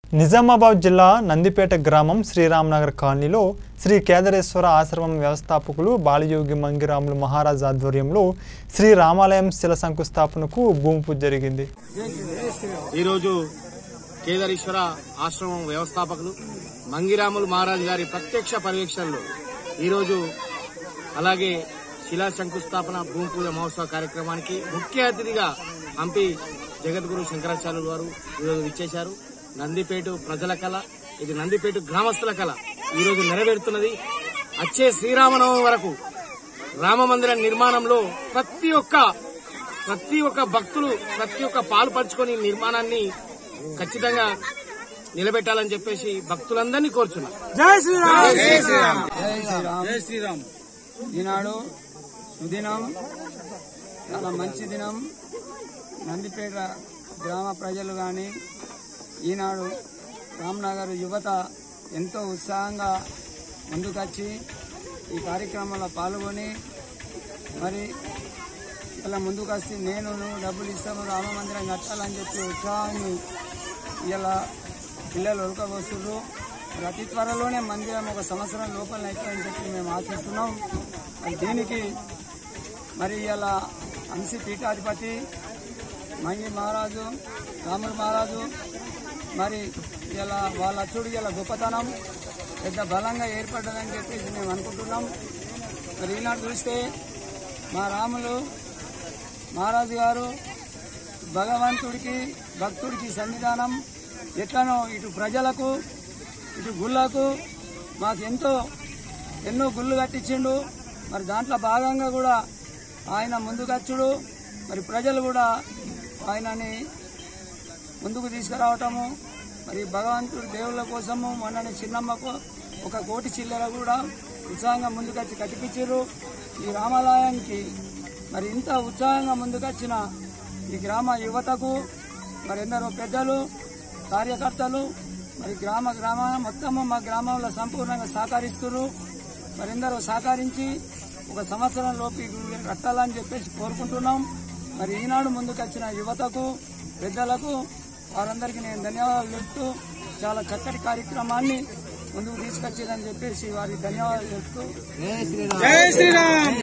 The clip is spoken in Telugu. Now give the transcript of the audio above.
నిజామాబాద్ జిల్లా నందిపేట గ్రామం శ్రీరామనగర్ కాలనీలో శ్రీ కేదారేశ్వర ఆశ్రమం వ్యవస్థాపకులు బాలయోగి మంగిరాములు మహారాజ్ ఆధ్వర్యంలో శ్రీ రామాలయం శిల శంకుస్థాపనకు భూమి పూజ జరిగింది ఈరోజు కేదారేశ్వర ఆశ్రమం వ్యవస్థాపకులు మంగిరాములు మహారాజు గారి ప్రత్యక్ష పర్యవేక్షణలో ఈరోజు అలాగే శిలా శంకుస్థాపన భూమి పూజ మహోత్సవ కార్యక్రమానికి ముఖ్య అతిథిగా హంపి జగద్గురు శంకరాచార్యులు వారు ఈరోజు విచ్చేశారు నందిపేట ప్రజల కళ ఇది నందిపేట గ్రామస్తుల కళ ఈరోజు నెరవేరుతున్నది వచ్చే శ్రీరామనవమి వరకు రామ మందిర నిర్మాణంలో ప్రతి ఒక్క ప్రతి ఒక్క భక్తులు ప్రతి ఒక్క పాలు పంచుకొని ఈ నిర్మాణాన్ని ఖచ్చితంగా నిలబెట్టాలని చెప్పేసి భక్తులందరినీ కోరుచున్నా జై శ్రీరామ్ జై శ్రీరామ్ ఈనాడు సుదినం చాలా మంచి దినం నందిపేట గ్రామ ప్రజలు కానీ ఈనాడు రామ్నగర్ యువత ఎంతో ఉత్సాహంగా ముందుకొచ్చి ఈ కార్యక్రమంలో పాల్గొని మరి ఇలా ముందుకు వస్తే నేను డబ్బులు ఇస్తాను రామ మందిరం కట్టాలని చెప్పి ఉత్సాహాన్ని ఇలా పిల్లలు ఉడకబోస్తున్నారు మరి అతి త్వరలోనే మందిరం ఒక సంవత్సరం లోపల అవుతుందని చెప్పి మేము ఆశిస్తున్నాం మరి దీనికి మరి ఇలా అంశి పీఠాధిపతి మంగి మహారాజు రాముడు మహారాజు మరి ఇలా వాళ్ళ అచ్చుడు ఇలా గొప్పతనం పెద్ద బలంగా ఏర్పడ్డదని చెప్పేసి మేము అనుకుంటున్నాం మరి ఈనాడు చూస్తే మా రాములు మహారాజు గారు భగవంతుడికి భక్తుడికి సన్నిధానం ఎట్లనో ఇటు ప్రజలకు ఇటు గుళ్ళకు మాకు ఎంతో ఎన్నో గుళ్ళు కట్టించిండు మరి దాంట్లో భాగంగా కూడా ఆయన ముందుకొచ్చుడు మరి ప్రజలు కూడా ఆయనని ముందుకు తీసుకురావటము మరి భగవంతుడు దేవుళ్ళ కోసము మొన్నని చిన్నమ్మకు ఒక కోటి చిల్లర కూడా ఉత్సాహంగా ముందుకొచ్చి కట్టిపించారు ఈ రామాలయానికి మరి ఇంత ఉత్సాహంగా ముందుకొచ్చిన ఈ గ్రామ యువతకు మరి ఎందరో పెద్దలు కార్యకర్తలు మరి గ్రామ గ్రామ మొత్తము మా గ్రామంలో సంపూర్ణంగా సహకరిస్తున్నారు మరి ఎందరో సహకరించి ఒక సంవత్సరం లోపు ఈ గుడి కట్టాలని చెప్పేసి కోరుకుంటున్నాం మరి ఈనాడు ముందుకొచ్చిన యువతకు పెద్దలకు వారందరికీ నేను ధన్యవాదాలు చెప్తూ చాలా చక్కటి కార్యక్రమాన్ని ముందుకు తీసుకొచ్చేదని చెప్పేసి వారికి ధన్యవాదాలు చెప్తూ